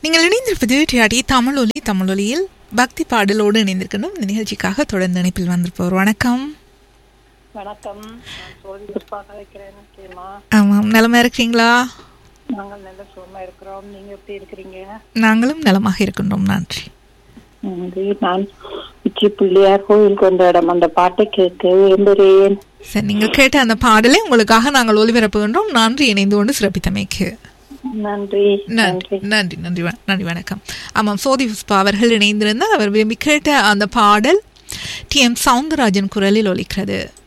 நீங்கள் இணைந்திருப்பது டிஆடி தமிழொலி தமிழொலியில் பக்தி பாடலோடு இணைந்திருக்கணும் இந்த நிகழ்ச்சிக்காக தொடர்ந்து இணைப்பில் வந்திருப்பவர் வணக்கம் வணக்கம் நான் தோழி புஷ்பா கலைக்கிறேன் முக்கியமா ஆமாம் நலமா இருக்கிறீங்களா நாங்கள் நல்ல சுகமா இருக்கிறோம் நீங்க எப்படி இருக்கிறீங்க நாங்களும் நலமாக இருக்கின்றோம் நன்றி நன்றி நான் உச்சி பிள்ளையார் கோயில் கொண்ட இடம் அந்த பாட்டை கேட்க விரும்புகிறேன் சரி நீங்கள் கேட்ட அந்த பாடலை உங்களுக்காக நாங்கள் ஒளிபரப்புகின்றோம் நன்றி இணைந்து கொண்டு சிறப்பித்தமைக்கு நன்றி நன்றி நன்றி நன்றி வ- நன்றி வணக்கம் ஆமாம் சோதி புஷ்பா அவர்கள் இணைந்திருந்தால் அவர் விரும்பி கேட்ட அந்த பாடல் டி எம் சவுந்தரராஜன் குரலில் ஒலிக்கிறது